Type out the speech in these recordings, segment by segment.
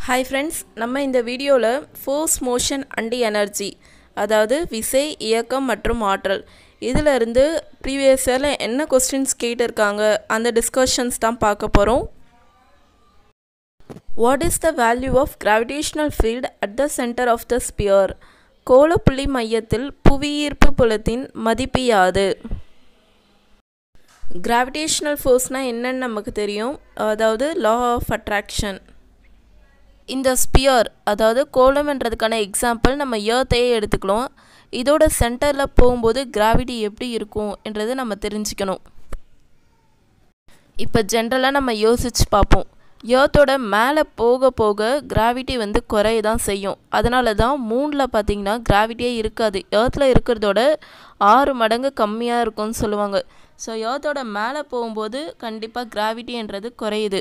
hi friends நம்ம இந்த வீடியோவில் ஃபோர்ஸ் மோஷன் அண்ட் எனர்ஜி அதாவது விசை இயக்கம் மற்றும் ஆற்றல் இதில் இருந்து ப்ரீவியஸ் இயரில் என்ன கொஸ்டின்ஸ் கேட்டிருக்காங்க அந்த டிஸ்கஷன்ஸ் தான் பார்க்க போகிறோம் what is the value of gravitational field at the centre of the sphere கோலப்புள்ளி மையத்தில் புவியீர்ப்பு புலத்தின் மதிப்பு யாது கிராவிடேஷனல் ஃபோர்ஸ்னால் என்னன்னு நமக்கு தெரியும் அதாவது லா ஆஃப் அட்ராக்ஷன் இந்த ஸ்பியர் அதாவது கோலம்ன்றதுக்கான எக்ஸாம்பிள் நம்ம ஏர்த்தையே எடுத்துக்கலாம் இதோட சென்டரில் போகும்போது கிராவிட்டி எப்படி இருக்கும் என்றது நம்ம தெரிஞ்சுக்கணும் இப்போ ஜென்ரலாக நம்ம யோசிச்சு பார்ப்போம் ஏர்த்தோட மேலே போக போக கிராவிட்டி வந்து குறைய தான் செய்யும் அதனால தான் மூணில் பார்த்தீங்கன்னா கிராவிட்டியே இருக்காது ஏர்த்தில் இருக்கிறதோட ஆறு மடங்கு கம்மியாக இருக்கும்னு சொல்லுவாங்க ஸோ ஏர்த்தோட மேலே போகும்போது கண்டிப்பாக கிராவிட்டின்றது குறையுது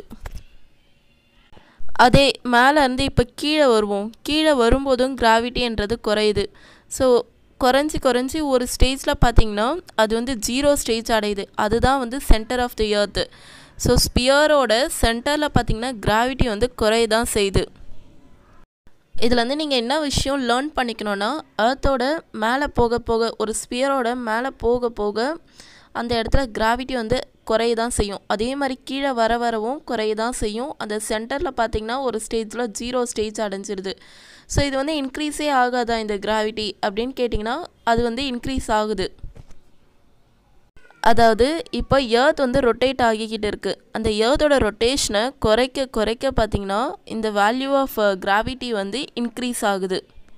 அதே மேலே இருந்து இப்போ கீழே வருவோம் கீழே வரும்போதும் கிராவிட்டின்றது குறையுது ஸோ குறைஞ்சி குறைஞ்சி ஒரு ஸ்டேஜில் பார்த்தீங்கன்னா அது வந்து ஜீரோ ஸ்டேஜ் அடையுது அதுதான் வந்து centre of the earth so ஸ்பியரோட சென்டரில் பார்த்தீங்கன்னா கிராவிட்டி வந்து குறைய தான் செய்யுது இதில் வந்து நீங்கள் என்ன விஷயம் லேர்ன் பண்ணிக்கணுன்னா ஏர்த்தோட மேலே போக போக ஒரு ஸ்பியரோட மேலே போக போக அந்த இடத்துல கிராவிட்டி வந்து குறைய தான் செய்யும் அதே மாதிரி கீழே வர வரவும் குறைய தான் செய்யும் அந்த சென்டரில் பார்த்தீங்கன்னா ஒரு ஸ்டேஜில் ஜீரோ ஸ்டேஜ் அடைஞ்சிருது ஸோ இது வந்து இன்க்ரீஸே ஆகாதா இந்த கிராவிட்டி அப்படின்னு கேட்டிங்கன்னா அது வந்து இன்க்ரீஸ் ஆகுது அதாவது இப்போ ஏர்த் வந்து ரொட்டேட் ஆகிக்கிட்டு இருக்குது அந்த ஏர்த்தோட ரொட்டேஷனை குறைக்க குறைக்க பார்த்திங்கன்னா இந்த வேல்யூ ஆஃப் கிராவிட்டி வந்து இன்க்ரீஸ் ஆகுது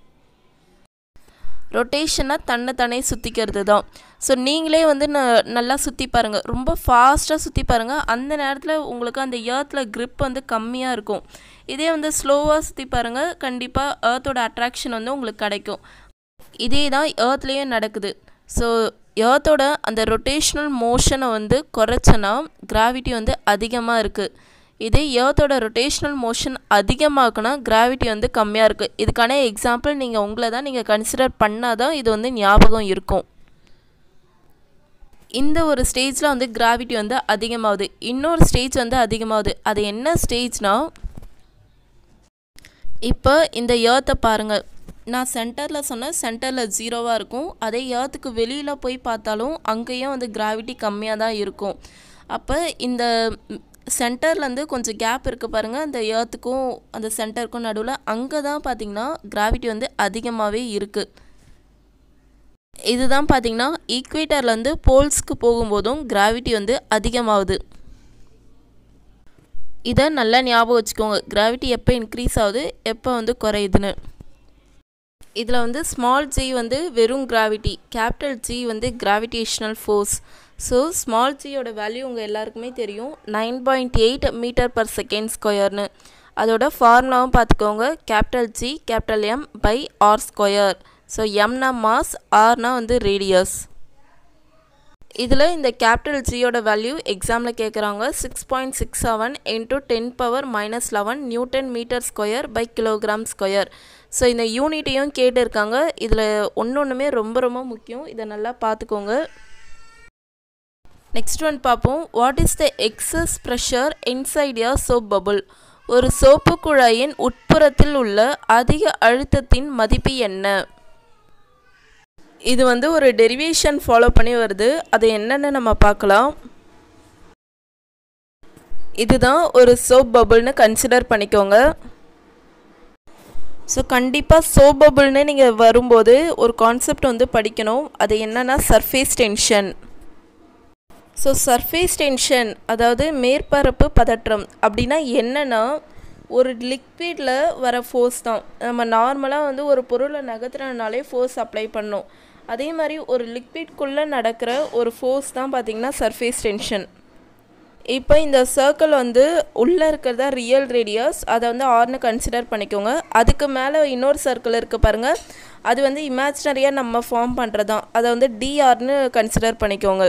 ரொட்டேஷனாக தன்னை தானே சுற்றிக்கிறது தான் ஸோ நீங்களே வந்து ந நல்லா சுற்றி பாருங்கள் ரொம்ப ஃபாஸ்ட்டாக சுற்றி பாருங்கள் அந்த நேரத்தில் உங்களுக்கு அந்த ஏர்த்தில் க்ரிப் வந்து கம்மியாக இருக்கும் இதே வந்து ஸ்லோவாக சுற்றி பாருங்கள் கண்டிப்பாக ஏர்த்தோட அட்ராக்ஷன் வந்து உங்களுக்கு கிடைக்கும் இதே தான் ஏர்த்லேயும் நடக்குது ஸோ ஏர்த்தோட அந்த ரொட்டேஷ்னல் மோஷனை வந்து குறைச்சனா கிராவிட்டி வந்து அதிகமாக இருக்குது இதே ஏர்த்தோட ரொட்டேஷ்னல் மோஷன் அதிகமாக்குனா கிராவிட்டி வந்து கம்மியாக இருக்குது இதுக்கான எக்ஸாம்பிள் நீங்கள் உங்களை தான் நீங்கள் கன்சிடர் பண்ணால் தான் இது வந்து ஞாபகம் இருக்கும் இந்த ஒரு ஸ்டேஜில் வந்து கிராவிட்டி வந்து அதிகமாகுது இன்னொரு ஸ்டேஜ் வந்து அதிகமாகுது அது என்ன ஸ்டேஜ்னால் இப்போ இந்த ஏர்த்தை பாருங்கள் நான் சென்டரில் சொன்னேன் சென்டரில் ஜீரோவாக இருக்கும் அதே ஏர்த்துக்கு வெளியில் போய் பார்த்தாலும் அங்கேயும் வந்து கிராவிட்டி கம்மியாக தான் இருக்கும் அப்போ இந்த சென்டர்லேருந்து கொஞ்சம் கேப் இருக்குது பாருங்கள் அந்த ஏர்த்துக்கும் அந்த சென்டருக்கும் நடுவில் அங்கே தான் பார்த்திங்கன்னா கிராவிட்டி வந்து அதிகமாகவே இருக்குது இதுதான் பார்த்திங்கன்னா ஈக்குவேட்டர்லேருந்து போல்ஸ்க்கு போகும்போதும் கிராவிட்டி வந்து அதிகமாகுது இதை நல்லா ஞாபகம் வச்சுக்கோங்க கிராவிட்டி எப்போ இன்க்ரீஸ் ஆகுது எப்போ வந்து குறையுதுன்னு இதில் வந்து ஸ்மால் ஜி வந்து வெறும் கிராவிட்டி கேபிட்டல் ஜி வந்து கிராவிடேஷ்னல் ஃபோர்ஸ் ஸோ ஸ்மால் ஜியோட வேல்யூ உங்கள் எல்லாருக்குமே தெரியும் nine point eight metre per second ஸ்கொயர்னு அதோட ஃபார்முலாவும் பார்த்துக்கோங்க capital G capital M by R square so எம்னா மாஸ் ஆர்னா வந்து ரேடியஸ் இதில் இந்த கேபிட்டல் ஜியோட வேல்யூ எக்ஸாமில் கேட்குறாங்க six point six seven into ten power minus eleven newton metre square by kilogram square so இந்த யூனிட்டையும் கேட்டிருக்காங்க இதில் ஒன்று ஒன்றுமே ரொம்ப ரொம்ப முக்கியம் இதை நல்லா பார்த்துக்கோங்க நெக்ஸ்ட் ஒன் பார்ப்போம் what is the excess pressure inside a soap bubble ஒரு சோப்பு குழாயின் உட்புறத்தில் உள்ள அதிக அழுத்தத்தின் மதிப்பு என்ன இது வந்து ஒரு டெரிவேஷன் ஃபாலோ பண்ணி வருது அது என்னென்னு நம்ம பார்க்கலாம் இதுதான் ஒரு சோப் பபுள்னு கன்சிடர் பண்ணிக்கோங்க ஸோ கண்டிப்பாக சோப் பபுள்னு நீங்கள் வரும்போது ஒரு கான்செப்ட் வந்து படிக்கணும் அது என்னென்னா surface tension so surface tension அதாவது மேற்பரப்பு பதற்றம் அப்படின்னா என்னென்னா ஒரு லிக்விடில் வர ஃபோர்ஸ் தான் நம்ம நார்மலாக வந்து ஒரு பொருளை நகர்த்துறதுனாலே ஃபோர்ஸ் அப்ளை பண்ணோம் அதே மாதிரி ஒரு லிக்விட்குள்ளே நடக்கிற ஒரு ஃபோர்ஸ் தான் பார்த்திங்கன்னா சர்ஃபேஸ் டென்ஷன் இப்போ இந்த சர்க்கிள் வந்து உள்ளே இருக்கிறதா ரியல் ரேடியஸ் அதை வந்து ஆர்னு கன்சிடர் பண்ணிக்கோங்க அதுக்கு மேலே இன்னொரு சர்க்கிள் இருக்குது பாருங்கள் அது வந்து இமேஜினரியாக நம்ம ஃபார்ம் பண்ணுறது தான் அதை வந்து டிஆர்னு கன்சிடர் பண்ணிக்கோங்க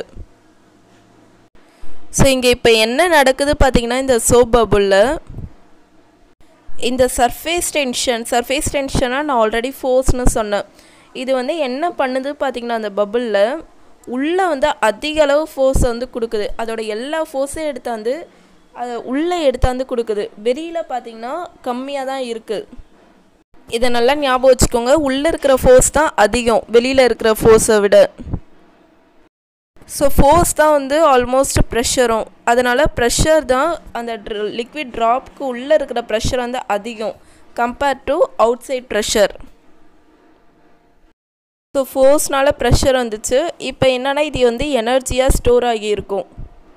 ஸோ இங்கே இப்போ என்ன நடக்குது பார்த்தீங்கன்னா இந்த சோப் பபுளில் இந்த சர்ஃபேஸ் டென்ஷன் சர்ஃபேஸ் டென்ஷனாக நான் ஆல்ரெடி ஃபோர்ஸ்னு சொன்னேன் இது வந்து என்ன பண்ணுது பார்த்திங்கன்னா அந்த பபுளில் உள்ளே வந்து அதிக அளவு ஃபோர்ஸ் வந்து கொடுக்குது அதோட எல்லா ஃபோர்ஸையும் எடுத்தாந்து அதை உள்ளே எடுத்தாந்து கொடுக்குது வெளியில் பார்த்தீங்கன்னா கம்மியாக தான் இருக்குது இதை நல்லா ஞாபகம் வச்சுக்கோங்க உள்ளே இருக்கிற ஃபோர்ஸ் தான் அதிகம் வெளியில் இருக்கிற ஃபோர்ஸை விட ஸோ ஃபோர்ஸ் தான் வந்து ஆல்மோஸ்ட் ப்ரெஷரும் அதனால் ப்ரெஷர் தான் அந்த லிக்விட் ட்ராப்க்கு உள்ளே இருக்கிற ப்ரெஷர் வந்து அதிகம் compared to outside pressure so ஃபோர்ஸ்னால ப்ரெஷர் வந்துச்சு இப்போ என்னென்னா இது வந்து எனர்ஜியாக ஸ்டோர் ஆகியிருக்கும்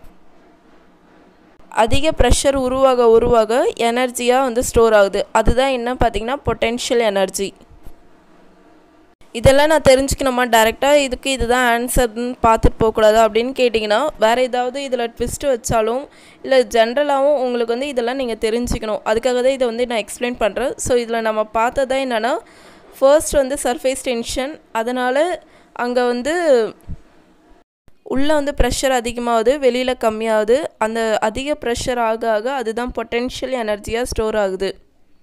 அதிக ப்ரெஷர் உருவாக உருவாக எனர்ஜியாக வந்து ஸ்டோர் ஆகுது அதுதான் என்ன பார்த்தீங்கன்னா பொட்டென்ஷியல் எனர்ஜி இதெல்லாம் நான் தெரிஞ்சுக்கணுமா டேரெக்டாக இதுக்கு இதுதான் ஆன்சர்னு பார்த்துட்டு போகக்கூடாது அப்படின்னு கேட்டிங்கன்னா வேறு ஏதாவது இதில் ட்விஸ்ட் வச்சாலும் இல்லை ஜென்ரலாகவும் உங்களுக்கு வந்து இதெல்லாம் நீங்கள் தெரிஞ்சுக்கணும் அதுக்காக தான் இதை வந்து நான் எக்ஸ்பிளைன் பண்ணுறேன் ஸோ இதில் நம்ம பார்த்தது என்னென்னா ஃபர்ஸ்ட் வந்து சர்ஃபேஸ் டென்ஷன் அதனால் அங்கே வந்து உள்ளே வந்து ப்ரெஷர் அதிகமாகுது வெளியில் கம்மியாகுது அந்த அதிக ப்ரெஷர் ஆக ஆக அதுதான் பொட்டென்ஷியல் எனர்ஜியாக ஸ்டோர் ஆகுது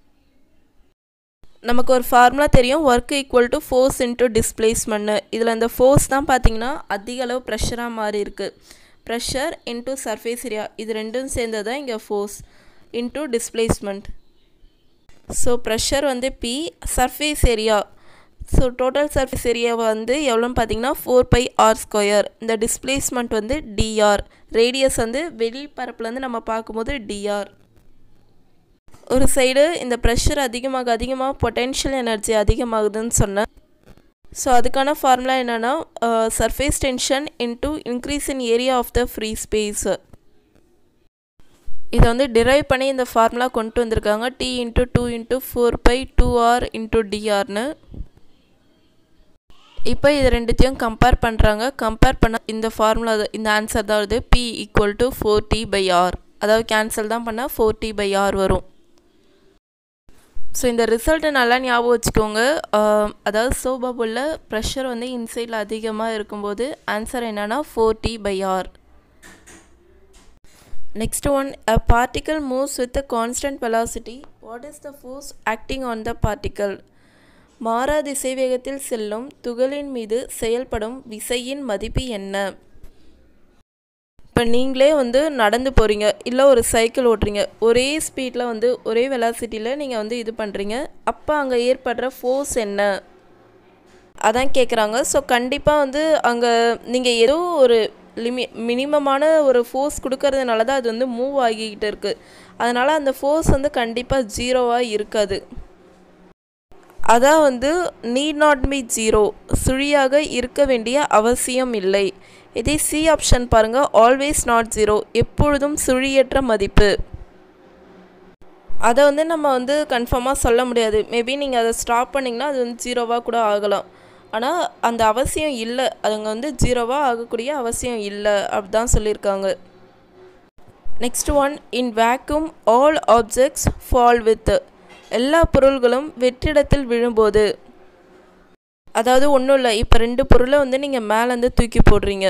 நமக்கு ஒரு ஃபார்முலா தெரியும் work equal to force into displacement இதில் இந்த ஃபோர்ஸ் தான் பார்த்திங்கன்னா அதிக அளவு ப்ரெஷராக மாறி இருக்குது ப்ரெஷர் இன்ட்டு சர்ஃபேஸ் ஏரியா இது ரெண்டும் சேர்ந்தது தான் இங்கே force into displacement so pressure வந்து P surface area so total surface area வந்து எவ்வளோன்னு பார்த்தீங்கன்னா ஃபோர் பை ஆர் ஸ்கொயர் இந்த டிஸ்பிளேஸ்மெண்ட் வந்து டிஆர் ரேடியஸ் வந்து வெளிப்பரப்புலேருந்து நம்ம பார்க்கும்போது டிஆர் ஒரு சைடு இந்த ப்ரெஷர் அதிகமாக அதிகமாக பொட்டென்ஷியல் எனர்ஜி அதிகமாகுதுன்னு சொன்னேன் ஸோ அதுக்கான ஃபார்முலா என்னென்னா surface tension into increase in area of the free space இதை வந்து டிரைவ் பண்ணி இந்த ஃபார்முலா கொண்டு வந்திருக்காங்க T into two into four pi two R into டிஆர்னு இப்போ இது ரெண்டுத்தையும் கம்பேர் பண்ணுறாங்க கம்பேர் பண்ண இந்த ஃபார்முலா இந்த ஆன்சர் தான் வருது P equal to four T by R அதாவது கேன்சல் தான் பண்ணால் ஃபோர் டி பை ஆர் வரும் ஸோ இந்த ரிசல்ட்டை நல்லா ஞாபகம் வச்சுக்கோங்க அதாவது சோபாபுல்ல ப்ரெஷர் வந்து இன்சைடில் அதிகமாக இருக்கும்போது ஆன்சர் என்னென்னா four T by R next one a particle moves with a constant velocity what is the force acting on the particle மாறா திசைவேகத்தில் செல்லும் துகளின் மீது செயல்படும் விசையின் மதிப்பு என்ன இப்போ நீங்களே வந்து நடந்து போகிறீங்க இல்லை ஒரு சைக்கிள் ஓட்டுறீங்க ஒரே ஸ்பீடில் வந்து ஒரே வெலாசிட்டியில் நீங்கள் வந்து இது பண்ணுறீங்க அப்போ அங்கே ஏற்படுற ஃபோர்ஸ் என்ன அதான் கேட்குறாங்க ஸோ கண்டிப்பாக வந்து அங்கே நீங்கள் ஏதோ ஒரு லிமி மினிமமான ஒரு ஃபோர்ஸ் கொடுக்கறதுனால தான் அது வந்து மூவ் ஆகிக்கிட்டு இருக்குது அதனால் அந்த ஃபோர்ஸ் வந்து கண்டிப்பாக ஜீரோவாக இருக்காது அதான் வந்து நீட் நாட் பி ஜீரோ சுழியாக இருக்க வேண்டிய அவசியம் இல்லை இதே சி ஆப்ஷன் பாருங்கள் ஆல்வேஸ் நாட் ஜீரோ எப்பொழுதும் சுழியற்ற மதிப்பு அதை வந்து நம்ம வந்து கன்ஃபார்மாக சொல்ல முடியாது மேபி நீங்கள் அதை ஸ்டாப் பண்ணிங்கன்னா அது வந்து ஜீரோவாக கூட ஆகலாம் ஆனால் அந்த அவசியம் இல்லை அதுங்க வந்து ஜீரோவாக ஆகக்கூடிய அவசியம் இல்லை அப்படி தான் சொல்லியிருக்காங்க next one in vacuum all objects fall with எல்லா பொருள்களும் வெற்றிடத்தில் விழும்போது அதாவது ஒன்றும் இல்லை இப்போ ரெண்டு பொருளை வந்து நீங்கள் மேலேருந்து தூக்கி போடுறீங்க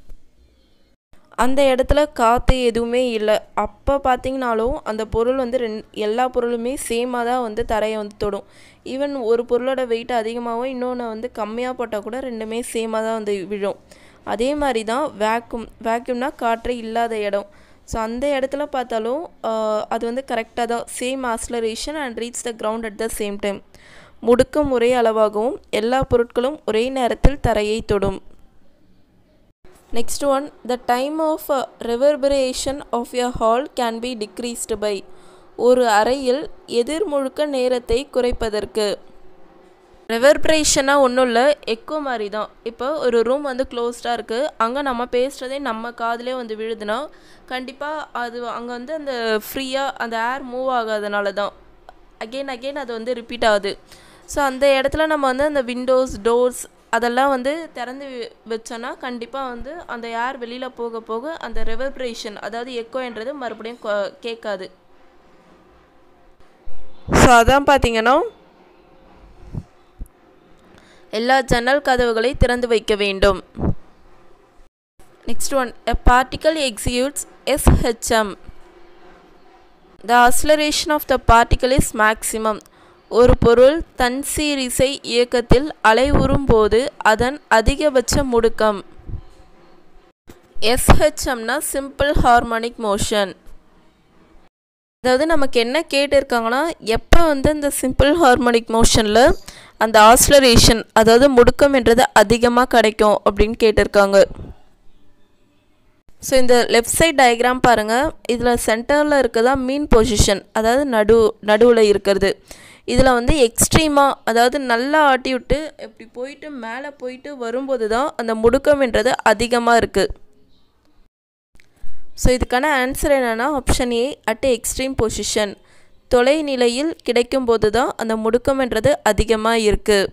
அந்த இடத்துல காற்று எதுவுமே இல்லை அப்போ பார்த்தீங்கனாலும் அந்த பொருள் வந்து ரெண் எல்லா பொருளுமே சேமாக தான் வந்து தரையை வந்து தொடும் ஈவன் ஒரு பொருளோட வெயிட் அதிகமாகவும் இன்னொன்று வந்து கம்மியாக போட்டால் கூட ரெண்டுமே சேமாக தான் வந்து விழும் அதே மாதிரி தான் வேக்யூம் வேக்யூம்னா காற்று இல்லாத இடம் ஸோ அந்த இடத்துல பார்த்தாலும் அது வந்து கரெக்டாக தான் same acceleration and reach the ground at the same time முடுக்கம் ஒரே அளவாகவும் எல்லா பொருட்களும் ஒரே நேரத்தில் தரையை தொடும் next one the time of reverberation of a hall can be decreased by ஒரு அறையில் எதிர்முழுக்க நேரத்தை குறைப்பதற்கு ரெவர்பரேஷனாக ஒன்றும் இல்லை எக்கோ மாதிரி தான் இப்போ ஒரு ரூம் வந்து க்ளோஸ்டாக இருக்குது அங்கே நம்ம பேசுகிறதே நம்ம காதிலே வந்து விழுதுன்னா கண்டிப்பாக அது அங்கே வந்து அந்த ஃப்ரீயாக அந்த ஏர் மூவ் ஆகாதனால தான் அகெயின் அகெயின் அது வந்து ரிப்பீட் ஆகுது ஸோ அந்த இடத்துல நம்ம வந்து அந்த விண்டோஸ் டோர்ஸ் அதெல்லாம் வந்து திறந்து வச்சோன்னா கண்டிப்பாக வந்து அந்த ஏர் வெளியில் போக போக அந்த ரெவர்பரேஷன் அதாவது எக்கோன்றது மறுபடியும் கேட்காது ஸோ அதான் பார்த்தீங்கன்னா எல்லா ஜன்னல் கதவுகளை திறந்து வைக்க வேண்டும் next one a particle executes SHM the acceleration of the particle is maximum ஒரு பொருள் தன் சீரிசை இயக்கத்தில் அலைவுறும் போது அதன் அதிகபட்ச முடுக்கம் எஸ்ஹெச்எம்னா சிம்பிள் ஹார்மோனிக் மோஷன் அதாவது நமக்கு என்ன கேட்டிருக்காங்கன்னா எப்போ வந்து இந்த சிம்பிள் ஹார்மோனிக் மோஷனில் அந்த ஆஸ்லரேஷன் அதாவது முடுக்கம்ன்றது அதிகமாக கிடைக்கும் அப்படின்னு கேட்டிருக்காங்க ஸோ இந்த லெஃப்ட் சைட் டயக்ராம் பாருங்கள் இதில் சென்டரில் இருக்கிறதா மீன் பொசிஷன் அதாவது நடு நடுவில் இருக்கிறது இதில் வந்து எக்ஸ்ட்ரீமாக அதாவது நல்லா ஆட்டி விட்டு இப்படி போயிட்டு மேலே போயிட்டு வரும்போது தான் அந்த முடுக்கம்ன்றது அதிகமாக இருக்குது ஸோ இதுக்கான ஆன்சர் என்னென்னா option A at extreme position தொலைநிலையில் கிடைக்கும்போது தான் அந்த முடுக்கம்ன்றது அதிகமாக இருக்குது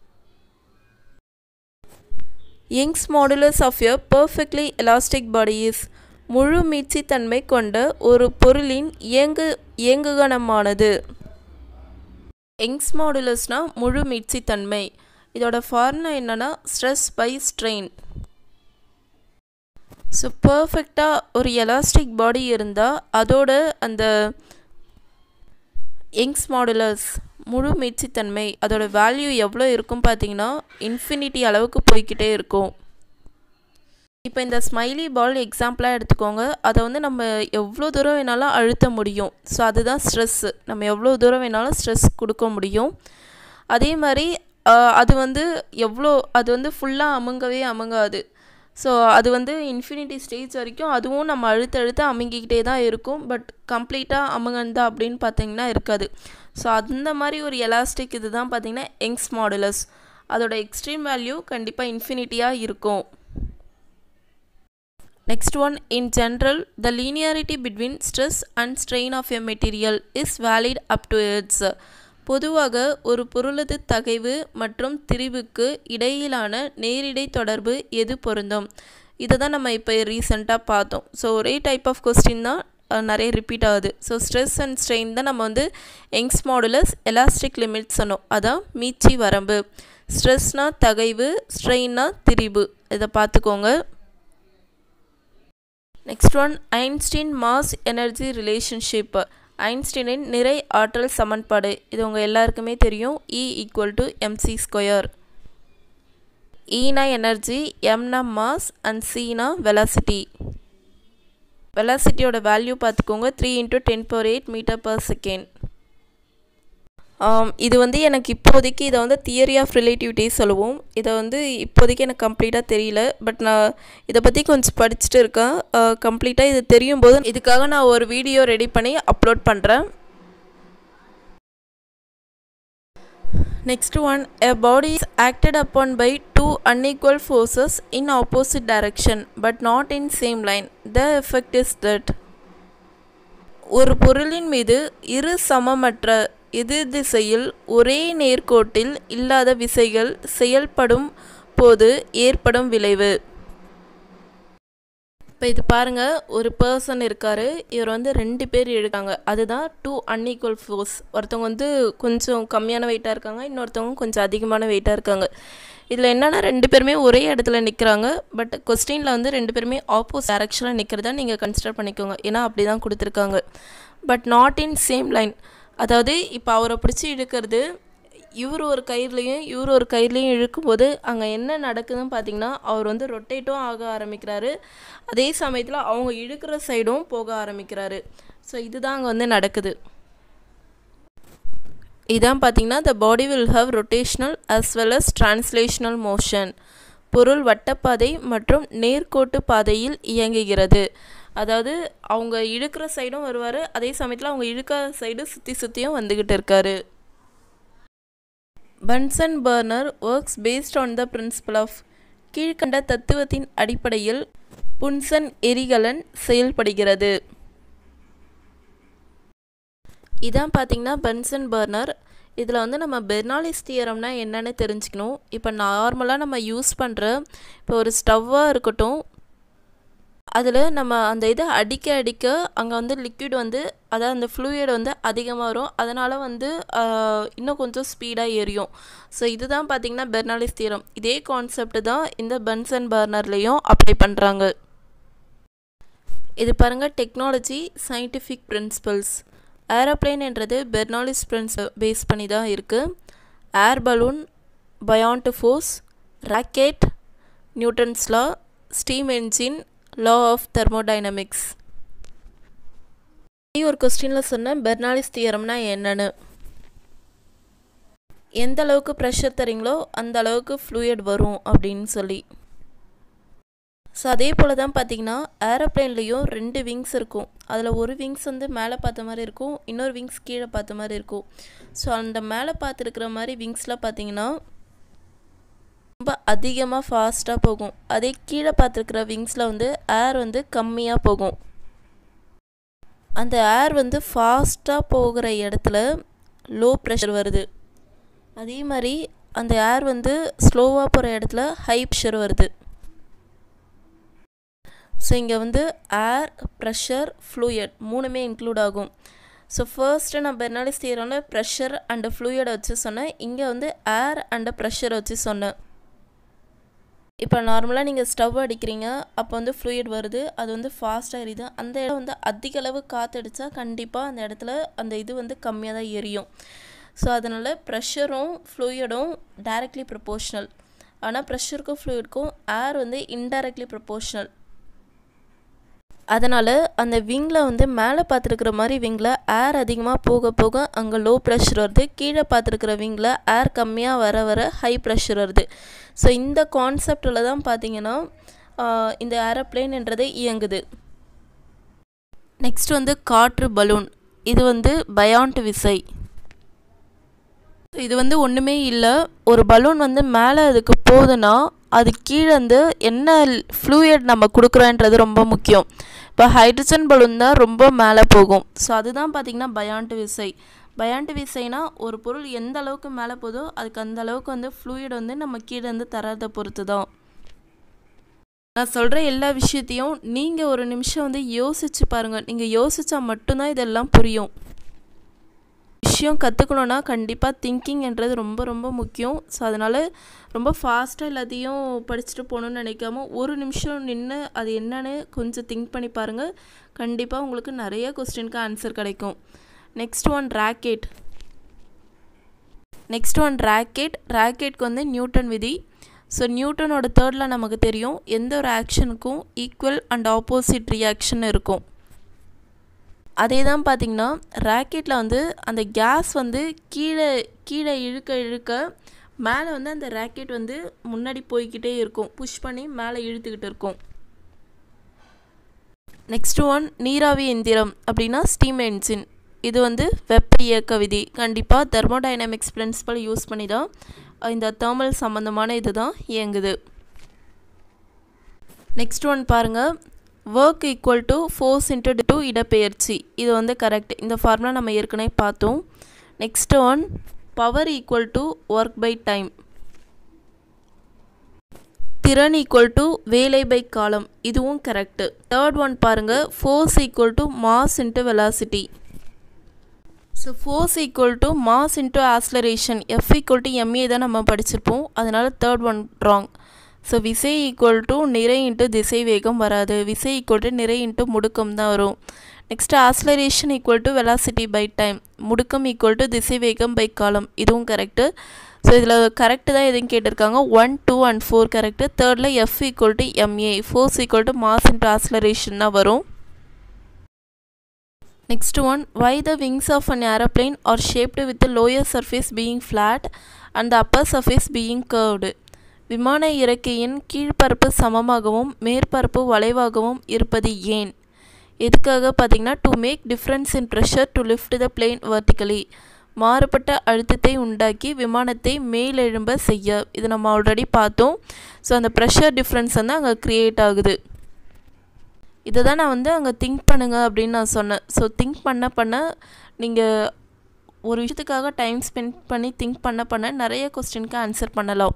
Young's modulus of a perfectly elastic body is முழு மீட்சித்தன்மை கொண்ட ஒரு பொருளின் இயங்கு இயங்குகணமானது யங்ஸ் மாடுலஸ்னால் முழு மீட்சித்தன்மை இதோட ஃபார்முலா என்னென்னா ஸ்ட்ரெஸ் பை ஸ்ட்ரெயின் ஸோ பர்ஃபெக்டாக ஒரு எலாஸ்டிக் பாடி இருந்தால் அதோட அந்த யங்ஸ் மாடுலஸ் முழு மீட்சித்தன்மை அதோட வேல்யூ எவ்வளோ இருக்கும் பார்த்தீங்கன்னா இன்ஃபினிட்டி அளவுக்கு போய்கிட்டே இருக்கும் இப்போ இந்த ஸ்மைலி பால் எக்ஸாம்பிளாக எடுத்துக்கோங்க அதை வந்து நம்ம எவ்வளோ தூரம் வேணாலும் அழுத்த முடியும் ஸோ அதுதான் ஸ்ட்ரெஸ்ஸு நம்ம எவ்வளோ தூரம் வேணாலும் ஸ்ட்ரெஸ் கொடுக்க முடியும் அதே மாதிரி அது வந்து எவ்வளோ அது வந்து ஃபுல்லாக அமுங்கவே அமுங்காது ஸோ அது வந்து இன்ஃபினிட்டி ஸ்டேஜ் வரைக்கும் அதுவும் நம்ம அழுத்த அழுத்த அமுங்கிக்கிட்டே தான் இருக்கும் பட் கம்ப்ளீட்டாக அமுங்கந்தா அப்படின்னு பார்த்தீங்கன்னா இருக்காது ஸோ அந்த மாதிரி ஒரு எலாஸ்டிக் இது தான் பார்த்தீங்கன்னா யங்ஸ் மாடுலஸ் அதோட எக்ஸ்ட்ரீம் வேல்யூ கண்டிப்பாக இன்ஃபினிட்டியாக இருக்கும் next one in general the linearity between stress and strain of a material is valid up to its பொதுவாக ஒரு பொருளது தகைவு மற்றும் திரிவுக்கு இடையிலான நேரிடை தொடர்பு எது பொருந்தும் இதை தான் நம்ம இப்போ ரீசெண்டாக பார்த்தோம் ஸோ ஒரே டைப் ஆஃப் கொஸ்டின் தான் நிறைய ரிப்பீட் ஆகுது ஸோ ஸ்ட்ரெஸ் அண்ட் ஸ்ட்ரெயின் தான் நம்ம வந்து யங்ஸ் மாடுலஸ் எலாஸ்டிக் லிமிட் சொன்னோம் அதான் மீச்சி வரம்பு ஸ்ட்ரெஸ்னால் தகைவு ஸ்ட்ரெயின்னா திரிபு இதை பார்த்துக்கோங்க next one Einstein mass energy relationship ஐன்ஸ்டீனின் நிறை ஆற்றல் சமன்பாடு இது உங்கள் எல்லாருக்குமே தெரியும் E equal to M C square ஈனா எனர்ஜி எம்னா மாஸ் அண்ட் சினா வெலாசிட்டி வெலாசிட்டியோட வேல்யூ பார்த்துக்கோங்க three into ten power eight metre per second இது வந்து எனக்கு இப்போதைக்கு இதை வந்து தியரி ஆஃப் ரிலேட்டிவிட்டி சொல்லுவோம் இதை வந்து இப்போதைக்கு எனக்கு கம்ப்ளீட்டாக தெரியல பட் நான் இதை பற்றி கொஞ்சம் படிச்சுட்டு இருக்கேன் கம்ப்ளீட்டாக இது தெரியும் போது இதுக்காக நான் ஒரு வீடியோ ரெடி பண்ணி அப்லோட் பண்ணுறேன் next one a body is acted upon by two unequal forces in opposite direction but not in same line the effect is that ஒரு பொருளின் மீது இரு சமமற்ற எதிர் திசையில் ஒரே நேர்கோட்டில் இல்லாத விசைகள் செயல்படும் போது ஏற்படும் விளைவு இப்போ இது பாருங்கள் ஒரு பர்சன் இருக்கார் இவர் வந்து ரெண்டு பேர் இருக்காங்க அதுதான் டூ அன்இக்குவல் ஃபோர்ஸ் ஒருத்தவங்க வந்து கொஞ்சம் கம்மியான வெயிட்டாக இருக்காங்க இன்னொருத்தவங்க கொஞ்சம் அதிகமான வெயிட்டாக இருக்காங்க இதில் என்னென்னா ரெண்டு பேருமே ஒரே இடத்துல நிற்கிறாங்க பட் கொஸ்டினில் வந்து ரெண்டு பேருமே ஆப்போசிட் டேரக்ஷனில் நிற்கிறதா நீங்கள் கன்சிடர் பண்ணிக்கோங்க ஏன்னா அப்படி தான் கொடுத்துருக்காங்க but not in same line அதாவது இப்போ அவரை பிடிச்சி இழுக்கிறது இவர் ஒரு கயிறுலையும் இவர் ஒரு கயிறுலையும் இழுக்கும்போது அங்கே என்ன நடக்குதுன்னு பார்த்தீங்கன்னா அவர் வந்து ரொட்டேட்டும் ஆக ஆரம்பிக்கிறாரு அதே சமயத்தில் அவங்க இழுக்கிற சைடும் போக ஆரம்பிக்கிறாரு ஸோ இதுதான் அங்கே வந்து நடக்குது இதான் பார்த்தீங்கன்னா the body will have rotational as well as translational motion பொருள் வட்டப்பாதை மற்றும் நேர்கோட்டு பாதையில் இயங்குகிறது அதாவது அவங்க இழுக்கிற சைடும் வருவார் அதே சமயத்தில் அவங்க இழுக்காத சைடு சுற்றி சுற்றியும் வந்துக்கிட்டு இருக்காரு Bunsen burner works based on the principle of கீழ்கண்ட தத்துவத்தின் அடிப்படையில் புன்சன் எரிகலன் செயல்படுகிறது இதான் பார்த்தீங்கன்னா பன்சன் பர்னர் இதில் வந்து நம்ம பெர்னாலிஸ் தியரம்னா என்னென்னு தெரிஞ்சுக்கணும் இப்போ நார்மலாக நம்ம யூஸ் பண்ணுற இப்போ ஒரு ஸ்டவ்வாக இருக்கட்டும் அதில் நம்ம அந்த இதை அடிக்க அடிக்க அங்கே வந்து லிக்விட் வந்து அதாவது அந்த ஃப்ளூயிட் வந்து அதிகமாக வரும் அதனால் வந்து இன்னும் கொஞ்சம் ஸ்பீடாக எரியும் ஸோ இதுதான் பார்த்திங்கன்னா பெர்னாலிஸ் தீரம் இதே கான்செப்ட் தான் இந்த பன்சன் பர்னர்லேயும் அப்ளை பண்ணுறாங்க இது பாருங்கள் டெக்னாலஜி சயின்டிஃபிக் பிரின்சிபல்ஸ் ஏரோப்ளேன் என்றது பெர்னாலிஸ் பிரின்ஸ் பேஸ் பண்ணி தான் இருக்குது air balloon buoyant force rocket Newton's law steam engine law of thermodynamics ஒரு கொஸ்டினில் சொன்னேன் பெர்னாலிஸ் தியரம்னா என்னன்னு எந்த அளவுக்கு ப்ரெஷர் தரீங்களோ அந்த அளவுக்கு ஃப்ளூயட் வரும் அப்படின்னு சொல்லி ஸோ அதே போல் தான் பார்த்தீங்கன்னா ஏரோப்ளேன்லேயும் ரெண்டு விங்ஸ் இருக்கும் அதில் ஒரு விங்ஸ் வந்து மேலே பார்த்த மாதிரி இருக்கும் இன்னொரு விங்ஸ் கீழே பார்த்த மாதிரி இருக்கும் ஸோ அந்த மேலே பார்த்துருக்கிற மாதிரி விங்ஸில் பார்த்தீங்கன்னா ரொம்ப அதிகமாக ஃபாஸ்ட்டாக போகும் அதே கீழே பார்த்துருக்கிற விங்ஸில் வந்து ஏர் வந்து கம்மியாக போகும் அந்த ஏர் வந்து ஃபாஸ்ட்டாக போகிற இடத்துல லோ ப்ரெஷர் வருது அதே மாதிரி அந்த ஏர் வந்து ஸ்லோவாக போகிற இடத்துல ஹை ப்ரெஷர் வருது ஸோ இங்கே வந்து ஏர் ப்ரெஷர் ஃப்ளூயட் மூணுமே இன்க்ளூட் ஆகும் ஸோ ஃபர்ஸ்ட்டு நான் பெர்னாலிஸ் தியரமில் ப்ரெஷர் அண்டு ஃப்ளூயடை வச்சு சொன்னேன் இங்கே வந்து ஏர் அண்டு ப்ரெஷரை வச்சு சொன்னேன் இப்போ நார்மலாக நீங்கள் ஸ்டவ் அடிக்கிறீங்க அப்போ வந்து ஃப்ளூயிட் வருது அது வந்து ஃபாஸ்ட்டாக எரியுது அந்த இடம் வந்து அதிக அளவு காற்றடிச்சா கண்டிப்பாக அந்த இடத்துல அந்த இது வந்து கம்மியாக தான் எரியும் ஸோ அதனால் ப்ரெஷரும் ஃப்ளூயிடும் டைரக்ட்லி ப்ரொபோஷ்னல் ஆனால் ப்ரெஷருக்கும் ஃப்ளூயிட்க்கும் ஏர் வந்து இன்டைரக்ட்லி ப்ரொபோஷ்னல் அதனால் அந்த விங்கில் வந்து மேலே பார்த்துருக்குற மாதிரி விங்கில் ஏர் அதிகமாக போக போக அங்கே லோ ப்ரெஷர் வருது கீழே பார்த்துருக்குற விங்கில் ஏர் கம்மியாக வர வர ஹை ப்ரெஷர் வருது ஸோ இந்த கான்செப்டில் தான் பார்த்தீங்கன்னா இந்த ஏரோப்ளேன்ன்றது இயங்குது நெக்ஸ்ட் வந்து காற்று பலூன் இது வந்து பயாண்ட் விசை இது வந்து ஒன்றுமே இல்லை ஒரு பலூன் வந்து மேலே அதுக்கு போகுதுன்னா அது கீழே வந்து என்ன ஃப்ளூயட் நம்ம கொடுக்குறோன்றது ரொம்ப முக்கியம் இப்போ ஹைட்ரஜன் பலூன் தான் ரொம்ப மேலே போகும் ஸோ அதுதான் பார்த்திங்கன்னா பயாண்ட் விசை பயாண்ட் விசைனா ஒரு பொருள் எந்த அளவுக்கு மேலே போதோ அதுக்கு அந்த அளவுக்கு வந்து ஃப்ளூயிட் வந்து நம்ம கீழே வந்து தரதை பொறுத்து தான் நான் சொல்கிற எல்லா விஷயத்தையும் நீங்கள் ஒரு நிமிஷம் வந்து யோசிச்சு பாருங்கள் நீங்கள் யோசித்தா மட்டும்தான் இதெல்லாம் புரியும் விஷயம் கற்றுக்கணுன்னா கண்டிப்பாக திங்கிங்ன்றது ரொம்ப ரொம்ப முக்கியம் ஸோ அதனால் ரொம்ப ஃபாஸ்ட்டாக எல்லாத்தையும் படிச்சுட்டு போகணுன்னு நினைக்காம ஒரு நிமிஷம் நின்று அது என்னன்னு கொஞ்சம் திங்க் பண்ணி பாருங்கள் கண்டிப்பாக உங்களுக்கு நிறைய கொஸ்டினுக்கு ஆன்சர் கிடைக்கும் next one rocket next one rocket ராக்கெட்க்கு வந்து நியூட்டன் விதி ஸோ நியூட்டனோட தேர்டில் நமக்கு தெரியும் எந்த ஒரு ஆக்ஷனுக்கும் ஈக்குவல் அண்ட் ஆப்போசிட் ரியாக்ஷன் இருக்கும் அதே தான் பார்த்திங்கன்னா ராக்கெட்டில் வந்து அந்த கேஸ் வந்து கீழே கீழே இழுக்க இழுக்க மேலே வந்து அந்த ராக்கெட் வந்து முன்னாடி போய்கிட்டே இருக்கும் புஷ் பண்ணி மேலே இழுத்துக்கிட்டு இருக்கும் நெக்ஸ்ட் ஒன் நீராவி எந்திரம் அப்படின்னா ஸ்டீம் என்ஜின் இது வந்து வெப்ப இயக்க விதி கண்டிப்பாக தெர்மோடைனமிக்ஸ் பிரின்சிபல் யூஸ் பண்ணி தான் இந்த தேர்மல் சம்மந்தமான இது தான் இயங்குது நெக்ஸ்ட் ஒன் பாருங்கள் work equal to force into two இடப்பெயர்ச்சி இது வந்து கரெக்ட் இந்த ஃபார்முலா நம்ம ஏற்கனவே பார்த்தோம் next one power equal to work by time திறன் ஈக்குவல் டு வேலை பை காலம் இதுவும் கரெக்டு தேர்ட் ஒன் பாருங்கள் force equal to mass into velocity so force equal to mass into acceleration F equal to MA தான் நம்ம படிச்சிருப்போம் அதனால் third one wrong so விசை ஈக்குவல் டு நிறை இன்ட்டு திசை வேகம் வராது விசை ஈக்குவல் டு நிறை இன்ட்டு முடுக்கம் தான் வரும் next acceleration equal to velocity by time முடுக்கம் ஈக்குவல் டு திசை வேகம் பை காலம் இதுவும் கரெக்டு ஸோ இதில் கரெக்டு தான் எதுவும் கேட்டிருக்காங்க one two and four correct தேர்டில் F equal to MA force equal to mass into acceleration தான் வரும் next one why the wings of an aeroplane are shaped with lower surface being flat and upper surface being curved விமான இறக்கையின் கீழ்ப்பரப்பு சமமாகவும் மேற்பரப்பு வளைவாகவும் இருப்பது ஏன் எதுக்காக பார்த்தீங்கன்னா to make difference in pressure to lift the plane vertically மாறுபட்ட அழுத்தத்தை உண்டாக்கி விமானத்தை மேலெழும்ப செய்ய இது நம்ம ஆல்ரெடி பார்த்தோம் ஸோ அந்த ப்ரெஷர் டிஃப்ரென்ஸ் வந்து அங்கே க்ரியேட் ஆகுது இதை தான் நான் வந்து அங்கே திங்க் பண்ணுங்க அப்படின்னு நான் சொன்னேன் ஸோ திங்க் பண்ண பண்ண நீங்கள் ஒரு விஷயத்துக்காக டைம் ஸ்பெண்ட் பண்ணி திங்க் பண்ண பண்ண நிறைய கொஸ்டினுக்கு ஆன்சர் பண்ணலாம்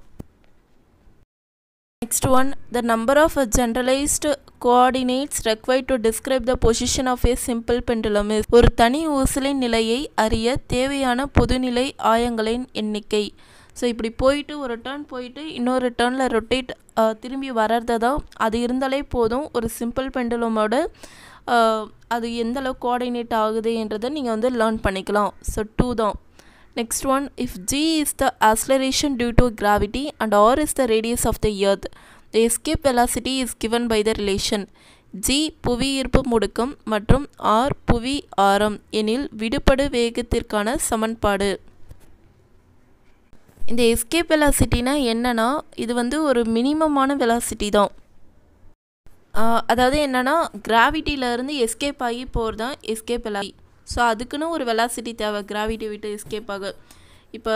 Next one, the number of uh, generalized coordinates required to describe the position of a simple pendulum is ஒரு தனி ஊசலின் நிலையை அறிய தேவையான பொதுநிலை ஆயங்களின் எண்ணிக்கை ஸோ இப்படி போயிட்டு ஒரு டேர்ன் போயிட்டு இன்னொரு டேர்னில் ரொட்டேட் திரும்பி வர்றது தான் அது இருந்தாலே போதும் ஒரு சிம்பிள் பெண்டுலமோட அது எந்த அளவுக்கு கோஆர்டினேட் ஆகுதுன்றதை நீங்கள் வந்து லேர்ன் பண்ணிக்கலாம் ஸோ டூ தான் Next one, if g is the acceleration due to gravity and r is the radius of the earth, the escape velocity is given by the relation G புவியீர்ப்பு முடுக்கம் மற்றும் R புவி ஆரம் எனில் விடுபடு வேகத்திற்கான சமன்பாடு இந்த எஸ்கேப் வெலாசிட்டினா என்னன்னா இது வந்து ஒரு மினிமமான வெலாசிட்டி தான் அதாவது என்னென்னா கிராவிட்டியிலேருந்து எஸ்கேப் ஆகி போகிறது தான் எஸ்கேப் வெலாசிட்டி ஸோ அதுக்குன்னு ஒரு வெலாசிட்டி தேவை கிராவிட்டி விட்டு எஸ்கேப் ஆக இப்போ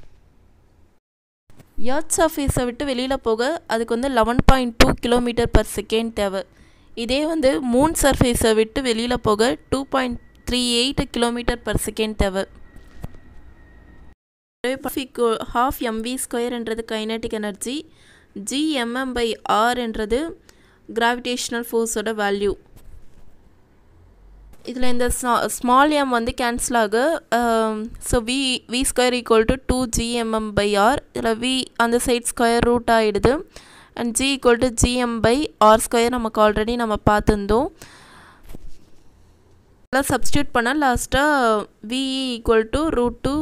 எர்த் சர்ஃபேஸை விட்டு வெளியில் போக அதுக்கு வந்து eleven point two kilometre per second தேவை இதே வந்து மூன் சர்ஃபேஸை விட்டு வெளியில் போக two point three eight kilometre per second தேவை ஹாஃப் எம்வி ஸ்கொயர்ன்றது kinetic energy GMM by R என்றது கிராவிடேஷ்னல் ஃபோர்ஸோட வேல்யூ இதில் இந்த ஸ்மால் எம் வந்து கேன்சல் ஆக so V V square equal to two GMM by R இதில் வி அந்த சைட் ஸ்கொயர் ரூட் ஆகிடுது and G equal to GM by R square நமக்கு ஆல்ரெடி நம்ம பார்த்துருந்தோம் எல்லாம் சப்ஸ்டியூட் பண்ணால் லாஸ்ட்டாக VE equal to root two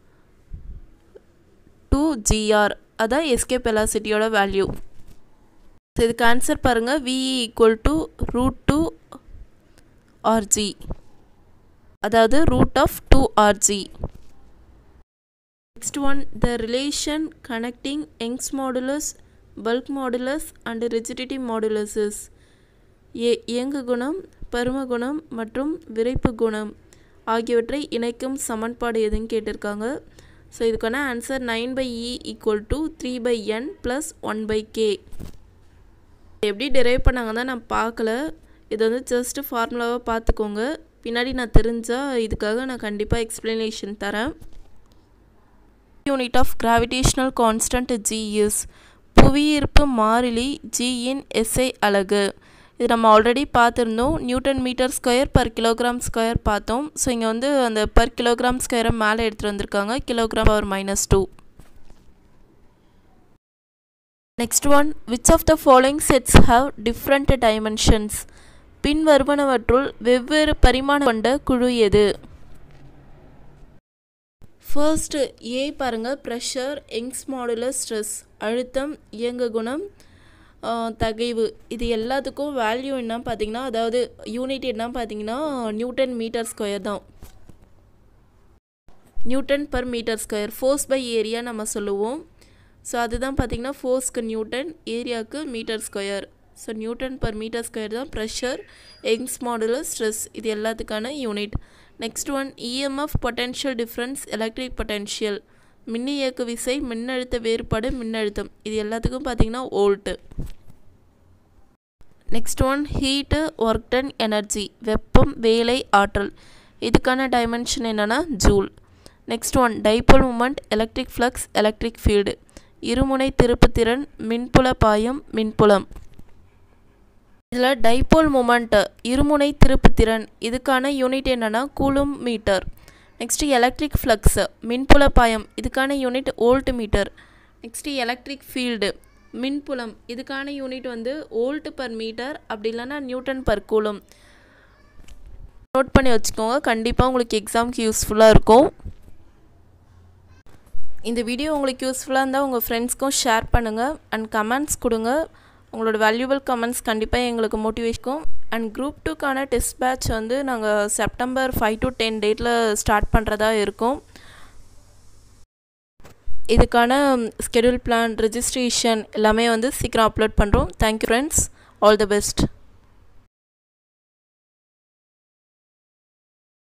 two GR அதான் எஸ்கேப் வெலாசிட்டியோட வேல்யூ ஸோ இதுக்கு ஆன்சர் பாருங்கள் VE equal to root two RG அதாவது root of two RG next one the relation connecting Young's modulus bulk modulus and rigidity modulus is a இயங்கு குணம் பரும குணம் மற்றும் விரைப்பு குணம் ஆகியவற்றை இணைக்கும் சமன்பாடு எதுன்னு கேட்டிருக்காங்க ஸோ இதுக்கான answer nine by E equal to three by N plus one by K எப்படி டெரைவ் பண்ணாங்க தான் நான் பார்க்கல இது வந்து ஜஸ்ட்டு ஃபார்முலாவாக பார்த்துக்கோங்க பின்னாடி நான் தெரிஞ்சால் இதுக்காக நான் கண்டிப்பாக எக்ஸ்ப்ளனேஷன் தரேன் unit of gravitational constant G is புவியீர்ப்பு மாறிலி ஜியின் எஸ்ஐ அலகு இது நம்ம ஆல்ரெடி பார்த்துருந்தோம் newton metre square per kilogram square பார்த்தோம் ஸோ இங்கே வந்து அந்த பர் கிலோகிராம் ஸ்கொயரை மேலே எடுத்துகிட்டு வந்திருக்காங்க kilogram power minus two next one which of the following sets have different dimensions பின்வருவனவற்றுள் வெவ்வேறு பரிமாணம் கொண்ட குழு எது ஃபர்ஸ்ட் ஏ பாருங்கள் ப்ரெஷர் யங்ஸ் மாடுலர் ஸ்ட்ரெஸ் அழுத்தம் இயங்கு குணம் தகைவு இது எல்லாத்துக்கும் வேல்யூ என்ன பார்த்தீங்கன்னா அதாவது யூனிட் என்ன பார்த்தீங்கன்னா நியூட்டன் மீட்டர் ஸ்கொயர் தான் newton per metre square force by area நம்ம சொல்லுவோம் ஸோ அதுதான் பார்த்தீங்கன்னா ஃபோர்ஸ்க்கு நியூட்டன் ஏரியாவுக்கு metre square so newton per metre square தான் ப்ரெஷர் யங்ஸ் மாடுலர் ஸ்ட்ரெஸ் இது எல்லாத்துக்கான unit next one EMF potential difference electric potential மின்னியக்கு விசை மின்னழுத்த வேறுபாடு மின்னழுத்தம் இது எல்லாத்துக்கும் பார்த்தீங்கன்னா volt next one heat work done energy வெப்பம் வேலை ஆற்றல் இதுக்கான டைமென்ஷன் என்னென்னா joule next one dipole moment electric flux electric field இருமுனை திருப்புத்திறன் மின்புல பாயம் மின்புலம் இதில் டைபோல் மூமெண்ட்டு இருமுனை திருப்புத்திறன் இதுக்கான யூனிட் என்னென்னா coulomb metre next electric flux மின்புல பாயம் இதுக்கான unit volt metre next electric field மின்புலம் இதுக்கான யூனிட் வந்து வோல்ட் பர் மீட்டர் அப்படி இல்லைன்னா நியூட்டன் பர் கூலும் நோட் பண்ணி வச்சுக்கோங்க கண்டிப்பாக உங்களுக்கு எக்ஸாமுக்கு யூஸ்ஃபுல்லாக இருக்கும் இந்த வீடியோ உங்களுக்கு யூஸ்ஃபுல்லாக இருந்தால் உங்கள் ஃப்ரெண்ட்ஸ்க்கும் ஷேர் பண்ணுங்கள் அண்ட் கமெண்ட்ஸ் கொடுங்க உங்களோட வேல்யூபிள் கமெண்ட்ஸ் கண்டிப்பாக எங்களுக்கு மோட்டிவேஷனும் அண்ட் குரூப் டூக்கான டெஸ்ட் பேட்ச் வந்து நாங்கள் செப்டம்பர் ஃபைவ் டு டென் டேட்டில் ஸ்டார்ட் பண்ணுறதா இருக்கோம் இதுக்கான ஸ்கெடியூல் பிளான் ரெஜிஸ்ட்ரேஷன் எல்லாமே வந்து சீக்கிரம் அப்லோட் பண்ணுறோம் thank you friends all the best